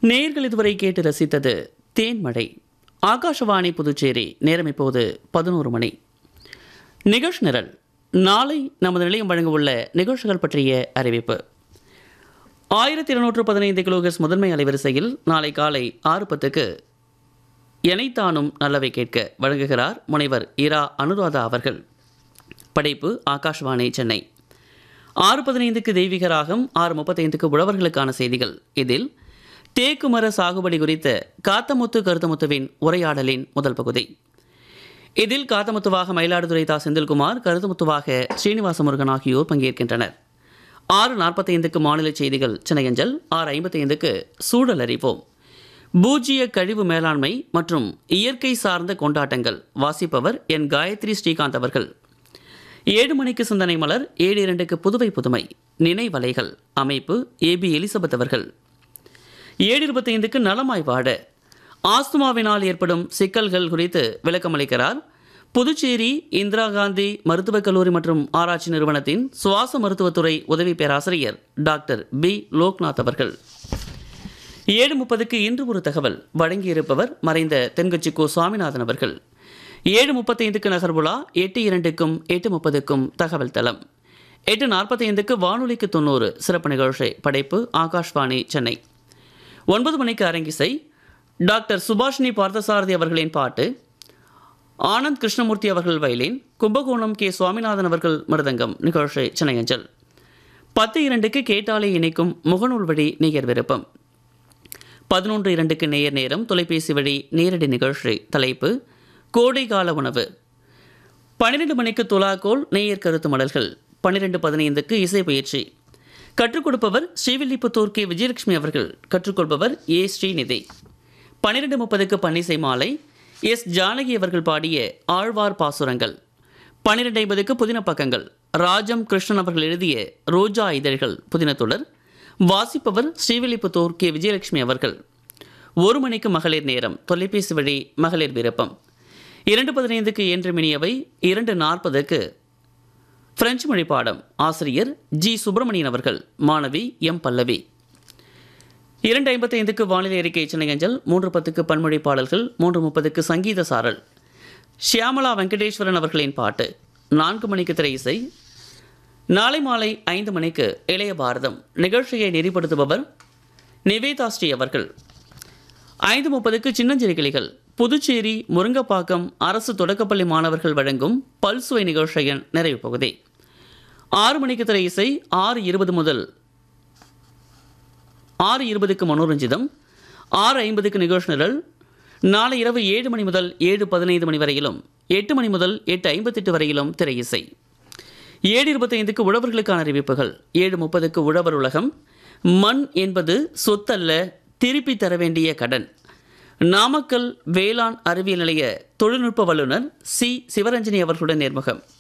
நேயர்கள் இதுவரை கேட்டு ரசித்தது தேன்மழை ஆகாஷவாணி புதுச்சேரி நேரம் இப்போது பதினோரு மணி நிகழ்ச்சி நிரல் நாளை நமது நிலையம் வழங்கவுள்ள நிகழ்ச்சிகள் பற்றிய அறிவிப்பு ஆயிரத்தி இருநூற்று பதினைந்து கிலோகஸ் முதன்மை அலைவரிசையில் நாளை காலை ஆறு பத்துக்கு எனைத்தானும் நல்லவை கேட்க வழங்குகிறார் முனைவர் இரா அனுராதா அவர்கள் படைப்பு ஆகாஷ்வாணி சென்னை ஆறு பதினைந்துக்கு தெய்வீக ராகம் ஆறு முப்பத்தைந்துக்கு உழவர்களுக்கான செய்திகள் இதில் தேக்கு மர சாகுபடி குறித்த காத்தமுத்து கருத்தமுத்துவின் உரையாடலின் முதல் பகுதி இதில் காத்தமுத்துவாக மயிலாடுதுறை தா செந்தில்குமார் கருத்துமுத்துவாக ஸ்ரீனிவாச முருகன் ஆகியோர் பங்கேற்கின்றனர் ஆறு நாற்பத்தைந்துக்கு மாநில செய்திகள் சென்னையஞ்சல் ஆறு ஐம்பத்தைந்துக்கு சூழல் அறிவோம் பூஜ்ய கழிவு மேலாண்மை மற்றும் இயற்கை சார்ந்த கொண்டாட்டங்கள் வாசிப்பவர் என் காயத்ரி ஸ்ரீகாந்த் அவர்கள் ஏழு மணிக்கு சிந்தனை மலர் ஏழு இரண்டுக்கு புதுவை புதுமை நினைவலைகள் அமைப்பு ஏபி எலிசபெத் அவர்கள் ஏழு இருபத்தைந்துக்கு நலமாய் வாழ ஆஸ்துமாவினால் ஏற்படும் சிக்கல்கள் குறித்து விளக்கமளிக்கிறார் புதுச்சேரி இந்திரா காந்தி மருத்துவக் கல்லூரி மற்றும் ஆராய்ச்சி நிறுவனத்தின் சுவாச மருத்துவத்துறை உதவி பேராசிரியர் டாக்டர் பி லோக்நாத் அவர்கள் ஏழு முப்பதுக்கு இன்று ஒரு தகவல் வழங்கியிருப்பவர் மறைந்த தென்கட்சி கோ சுவாமிநாதன் அவர்கள் ஏழு முப்பத்தைந்துக்கு நகர்வுலா எட்டு இரண்டுக்கும் எட்டு முப்பதுக்கும் தகவல் தளம் எட்டு நாற்பத்தைந்துக்கு வானொலிக்கு தொண்ணூறு சிறப்பு நிகழ்ச்சி படைப்பு ஆகாஷ்வாணி சென்னை ஒன்பது மணிக்கு அரங்கிசை டாக்டர் சுபாஷினி பார்த்தசாரதி அவர்களின் பாட்டு ஆனந்த் கிருஷ்ணமூர்த்தி அவர்கள் வயலின் கும்பகோணம் கே சுவாமிநாதன் அவர்கள் மிருதங்கம் நிகழ்ச்சி சென்னையஞ்சல் பத்து இரண்டுக்கு கேட்டாலே இணைக்கும் முகநூல் வழி நேயர் விருப்பம் பதினொன்று இரண்டுக்கு நேயர் நேரம் தொலைபேசி வழி நேரடி நிகழ்ச்சி தலைப்பு கோடை கால உணவு பன்னிரெண்டு மணிக்கு துலாக்கோல் நேயர் கருத்து மடல்கள் பன்னிரெண்டு பதினைந்துக்கு இசை பயிற்சி கற்றுக் கொடுப்பவர் ஸ்ரீவில்லிபுத்தூர் கே விஜயலட்சுமி அவர்கள் கற்றுக்கொள்பவர் ஏ ஸ்ரீநிதி பன்னிரெண்டு முப்பதுக்கு பன்னிசை மாலை எஸ் ஜானகி அவர்கள் பாடிய ஆழ்வார் பாசுரங்கள் பன்னிரெண்டு ஐம்பதுக்கு புதின பக்கங்கள் ராஜம் கிருஷ்ணன் அவர்கள் எழுதிய ரோஜா இதழ்கள் புதினத்தொடர் வாசிப்பவர் ஸ்ரீவில்லிபுத்தூர் கே விஜயலட்சுமி அவர்கள் ஒரு மணிக்கு மகளிர் நேரம் தொலைபேசி வழி மகளிர் விருப்பம் இரண்டு பதினைந்துக்கு என்று மினியவை இரண்டு நாற்பதுக்கு பிரெஞ்சு மொழி பாடம் ஆசிரியர் ஜி சுப்பிரமணியன் அவர்கள் மாணவி எம் பல்லவி இரண்டு ஐம்பத்தைந்துக்கு வானிலை அறிக்கை சென்னையஞ்சல் மூன்று பத்துக்கு பன்மொழி பாடல்கள் மூன்று முப்பதுக்கு சங்கீத சாரல் ஷியாமலா வெங்கடேஸ்வரன் அவர்களின் பாட்டு நான்கு மணிக்கு திரை இசை நாளை மாலை ஐந்து மணிக்கு இளைய பாரதம் நிகழ்ச்சியை நெறிப்படுத்துபவர் நிவேதா ஸ்ரீ அவர்கள் ஐந்து முப்பதுக்கு சின்னஞ்சிறு கிளிகள் புதுச்சேரி முருங்கப்பாக்கம் அரசு தொடக்கப்பள்ளி மாணவர்கள் வழங்கும் பல்சுவை நிகழ்ச்சியின் நிறைவு பகுதி ஆறு மணிக்கு திரை இசை ஆறு இருபது முதல் ஆறு இருபதுக்கு மனோரஞ்சிதம் ஆறு ஐம்பதுக்கு நிகழ்ச்சி நிரல் நாளை இரவு ஏழு மணி முதல் ஏழு பதினைந்து மணி வரையிலும் எட்டு மணி முதல் எட்டு ஐம்பத்தெட்டு வரையிலும் திரை இசை ஏழு இருபத்தைந்துக்கு உழவர்களுக்கான அறிவிப்புகள் ஏழு முப்பதுக்கு உழவர் உலகம் மண் என்பது சொத்தல்ல திருப்பி தர வேண்டிய கடன் நாமக்கல் வேளாண் அறிவியல் நிலைய தொழில்நுட்ப வல்லுநர் சி சிவரஞ்சனி அவர்களுடன் நேர்முகம்